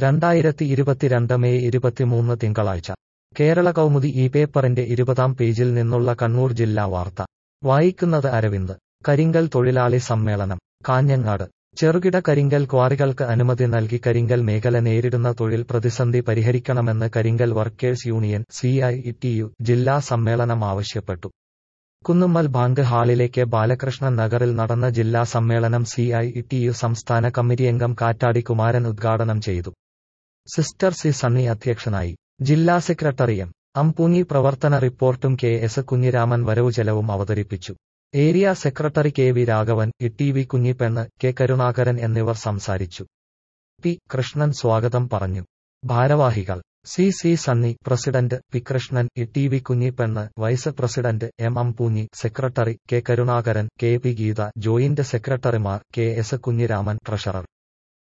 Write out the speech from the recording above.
രണ്ടായിരത്തി ഇരുപത്തിരണ്ട് മെയ് ഇരുപത്തിമൂന്ന് തിങ്കളാഴ്ച കേരള കൗമുദി ഈ പേപ്പറിന്റെ ഇരുപതാം പേജിൽ നിന്നുള്ള കണ്ണൂർ ജില്ലാ വാർത്ത വായിക്കുന്നത് അരവിന്ദ് കരിങ്കൽ തൊഴിലാളി സമ്മേളനം കാഞ്ഞങ്ങാട് ചെറുകിട കരിങ്കൽ ക്വാറികൾക്ക് അനുമതി നൽകി കരിങ്കൽ മേഖല നേരിടുന്ന തൊഴിൽ പ്രതിസന്ധി പരിഹരിക്കണമെന്ന് കരിങ്കൽ വർക്കേഴ്സ് യൂണിയൻ സിഐടിയു ജില്ലാ സമ്മേളനം ആവശ്യപ്പെട്ടു കുന്നുമ്മൽ ബാങ്ക് ഹാളിലേക്ക് ബാലകൃഷ്ണൻ നഗറിൽ നടന്ന ജില്ലാ സമ്മേളനം സിഐടിയു സംസ്ഥാന കമ്മിറ്റി അംഗം കാറ്റാടി കുമാരൻ ഉദ്ഘാടനം ചെയ്തു സിസ്റ്റർ സി സണ്ണി അധ്യക്ഷനായി ജില്ലാ സെക്രട്ടറി എം അംപൂങ്ങി പ്രവർത്തന റിപ്പോർട്ടും കെ എസ് കുഞ്ഞിരാമൻ വരവ് ചെലവും അവതരിപ്പിച്ചു area secretary K V Raghavan E T V Kunhipennu K Karunakaran എന്നിവർ സംസാരിച്ചു പി കൃഷ്ണൻ സ്വാഗതം പറഞ്ഞു ഭാരവാഹികൾ C C Sunny president P Krishnan E T V Kunhipennu vice president M Ampunhi secretary K Karunakaran K P Geetha joint സെക്രട്ടറിമാർ കെ എസ് കുഞ്ഞിരാമൻ ട്രഷറർ